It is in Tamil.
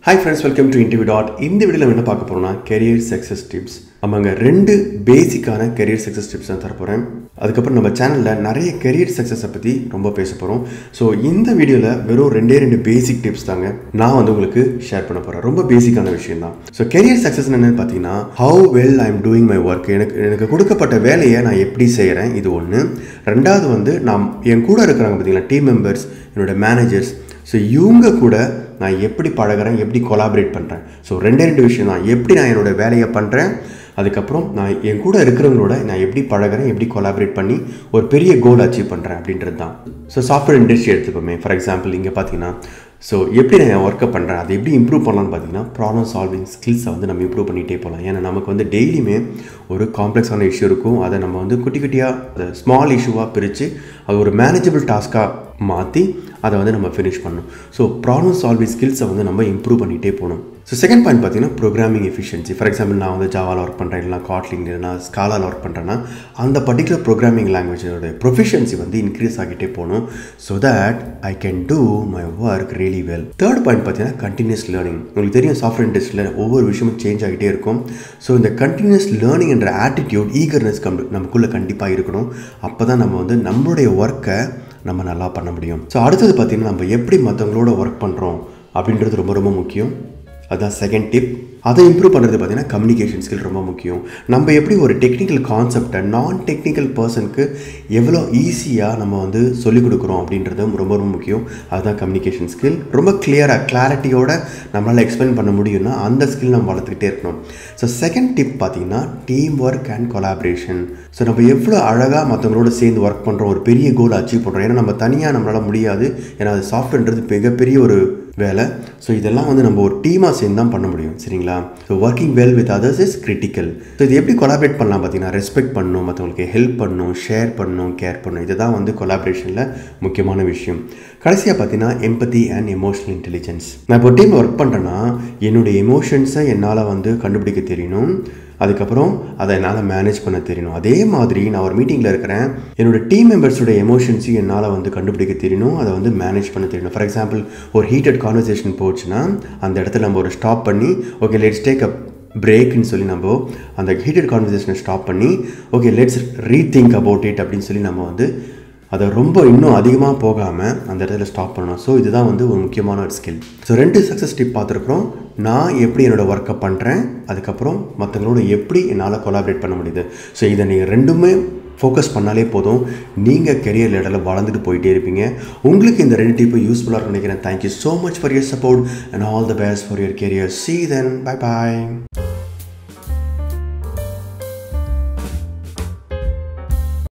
hi friends welcome to interview dot இந்த வீடியோவில் நம்ம என்ன பார்க்க போகிறோம்னா கெரியர் சக்ஸஸ் டிப்ஸ் ஆமாங்க ரெண்டு பேசிக்கான கெரியர் சக்ஸஸ் டிப்ஸ் தான் தரப்போகிறேன் அதுக்கப்புறம் நம்ம சேனலில் நிறைய கெரியர் சக்ஸஸை பற்றி ரொம்ப பேச போகிறோம் ஸோ இந்த வீடியோவில் வெறும் ரெண்டே ரெண்டு பேசிக் டிப்ஸ் தாங்க நான் வந்து உங்களுக்கு ஷேர் பண்ண போகிறேன் ரொம்ப பேசிக்கான விஷயம் தான் ஸோ கெரியர் சக்ஸஸ் என்னன்னு பார்த்தீங்கன்னா how well I am doing my work எனக்கு எனக்கு கொடுக்கப்பட்ட வேலையை நான் எப்படி செய்கிறேன் இது ஒன்று ரெண்டாவது வந்து நான் என் கூட இருக்கிறாங்க பார்த்தீங்களா டீம் மெம்பர்ஸ் என்னோட மேனேஜர்ஸ் ஸோ இவங்க கூட நான் எப்படி பழகுறேன் எப்படி கொலாபரேட் பண்ணுறேன் ஸோ ரெண்டே ரெண்டு விஷயம் தான் எப்படி நான் என்னோடய வேலையை பண்ணுறேன் அதுக்கப்புறம் நான் என் கூட இருக்கிறவங்களோட நான் எப்படி பழகுறேன் எப்படி கொலாபரேட் பண்ணி ஒரு பெரிய கோல் அச்சீவ் பண்ணுறேன் அப்படின்றது தான் ஸோ சாஃப்ட்வேர் இண்டஸ்ட்ரி எடுத்துப்போமே ஃபார் எக்ஸாம்பிள் இங்கே பார்த்தீங்கன்னா ஸோ எப்படி நான் என் ஒர்க்கை பண்ணுறேன் அதை எப்படி இம்ப்ரூவ் பண்ணலாம்னு பார்த்தீங்கன்னா ப்ராப்ளம் சால்விங் ஸ்கில்ஸை வந்து நம்ம இம்ப்ரூவ் பண்ணிகிட்டே போகலாம் ஏன்னா நமக்கு வந்து டெய்லியுமே ஒரு காம்ப்ளெக்ஸான இஷ்யூ இருக்கும் அதை நம்ம வந்து குட்டி குட்டியாக அதை ஸ்மால் இஷ்யூவாக பிரித்து அது ஒரு மேனேஜபிள் டாஸ்க்காக மாற்றி அதை வந்து நம்ம ஃபினிஷ் பண்ணணும் ஸோ ப்ராப்ளம் சால்விங் ஸ்கில்ஸை வந்து நம்ம இம்ப்ரூவ் பண்ணிகிட்டே போகணும் ஸோ செகண்ட் பாயிண்ட் பார்த்தீங்கன்னா ப்ரோக்ராமிங் எஃபிஷியன்சி ஃபார் எக்ஸாம்பிள் நான் வந்து ஜாவாவில் ஒர்க் பண்ணுறேன் இல்லைனா காட்லிங் இல்லைனா ஸ்காலாவில் ஒர்க் பண்ணுறேன்னா அந்த பர்டிகுலர் ப்ரோக்ராமிங் லாங்குவேஜோட ப்ரொஃபிஷியன்சி வந்து இன்க்ரீஸ் ஆகிட்டே போகணும் so that I can do my work really well third point பார்த்தீங்கன்னா கண்டினியூஸ் லேர்னிங் உங்களுக்கு தெரியும் சாஃப்ட்வேர் இண்டஸ்ட்ரியில் ஒவ்வொரு விஷயமும் சேஞ்ச் ஆகிட்டே இருக்கும் ஸோ இந்த கண்டினியூஸ் லேர்னிங் என்ற ஆட்டிடியூட் ஈகர்னஸ் கம் நமக்குள்ளே கண்டிப்பாக இருக்கணும் அப்போ தான் நம்ம வந்து நம்மளுடைய ஒர்க்கை நம்ம நல்லா பண்ண முடியும் ஸோ அடுத்தது பார்த்திங்கன்னா நம்ம எப்படி மற்றவங்களோட ஒர்க் பண்ணுறோம் அப்படின்றது ரொம்ப ரொம்ப முக்கியம் அதுதான் செகண்ட் டிப் அதை இம்ப்ரூவ் பண்ணுறது பார்த்திங்கன்னா கம்யூனிகேஷன் ஸ்கில் ரொம்ப முக்கியம் நம்ம எப்படி ஒரு டெக்னிக்கல் கான்செப்டை நான் டெக்னிக்கல் பர்சனுக்கு எவ்வளோ ஈஸியாக நம்ம வந்து சொல்லிக் கொடுக்குறோம் அப்படின்றதும் ரொம்ப ரொம்ப முக்கியம் அதுதான் கம்யூனிகேஷன் ஸ்கில் ரொம்ப கிளியராக கிளாரிட்டியோட நம்மளால் எக்ஸ்பிளைன் பண்ண முடியும்னா அந்த ஸ்கில் நம்ம வளர்த்துக்கிட்டே இருக்கணும் ஸோ செகண்ட் டிப் பார்த்திங்கன்னா team work and collaboration so நம்ம எவ்வளோ அழகாக மற்றவங்களோட சேர்ந்து ஒர்க் பண்ணுறோம் ஒரு பெரிய கோல் அச்சீவ் பண்ணுறோம் ஏன்னா நம்ம தனியாக நம்மளால் முடியாது ஏன்னா அது சாஃப்ட்வேர்ன்றது மிகப்பெரிய ஒரு வேலை ஸோ இதெல்லாம் வந்து நம்ம ஒரு டீமாக சேர்ந்து தான் பண்ண முடியும் சரிங்களா so working well with others is critical so இது எப்படி கொலாபரேட் பண்ணலாம் பார்த்தீங்கன்னா ரெஸ்பெக்ட் பண்ணணும் மற்றவங்களுக்கு ஹெல்ப் பண்ணணும் ஷேர் பண்ணணும் கேர் பண்ணணும் இதுதான் வந்து கொலாபரேஷனில் முக்கியமான விஷயம் கடைசியாக பார்த்தீங்கன்னா எம்பத்தி அண்ட் எமோஷனல் இன்டெலிஜென்ஸ் நான் இப்போ டீம் ஒர்க் பண்ணுறேன்னா என்னுடைய எமோஷன்ஸை என்னால் வந்து கண்டுபிடிக்க தெரியணும் அதுக்கப்புறம் அதை என்னால் மேனேஜ் பண்ண தெரியணும் அதே மாதிரி நான் ஒரு மீட்டிங்கில் இருக்கிறேன் என்னோட டீம் மெம்பர்ஸோட எமோஷன்ஸையும் என்னால் வந்து கண்டுபிடிக்க தெரியணும் அதை வந்து மேனேஜ் பண்ண தெரியணும் ஃபார் எக்ஸாம்பிள் ஒரு ஹீட்டட் கான்வர்சேஷன் போச்சுன்னா அந்த இடத்துல நம்ம ஒரு ஸ்டாப் பண்ணி ஓகே லெட்ஸ் டேக் அப் பிரேக்குன்னு சொல்லி நம்ம அந்த ஹீட்டட் கான்வர்சேஷனை ஸ்டாப் பண்ணி okay let's rethink about it அப்படின்னு சொல்லி நம்ம வந்து அதை ரொம்ப இன்னும் அதிகமாக போகாமல் அந்த இடத்துல ஸ்டாப் பண்ணணும் ஸோ இதுதான் வந்து ஒரு முக்கியமான ஒரு ஸ்கில் ஸோ ரெண்டு சக்ஸஸ் டிப் பார்த்துருக்குறோம் நான் எப்படி என்னோடய ஒர்க்கை பண்ணுறேன் அதுக்கப்புறம் மற்றவங்களோட எப்படி என்னால் கொலாபரேட் பண்ண முடியுது ஸோ இதை நீங்கள் ரெண்டுமே ஃபோக்கஸ் பண்ணாலே போதும் நீங்கள் கெரியர் லேடரில் வளர்ந்துட்டு போயிட்டே இருப்பீங்க உங்களுக்கு இந்த ரெண்டு டிப்பும் யூஸ்ஃபுல்லாக இருக்கும் நினைக்கிறேன் thank you so much for your support and all the best for your career see then bye bye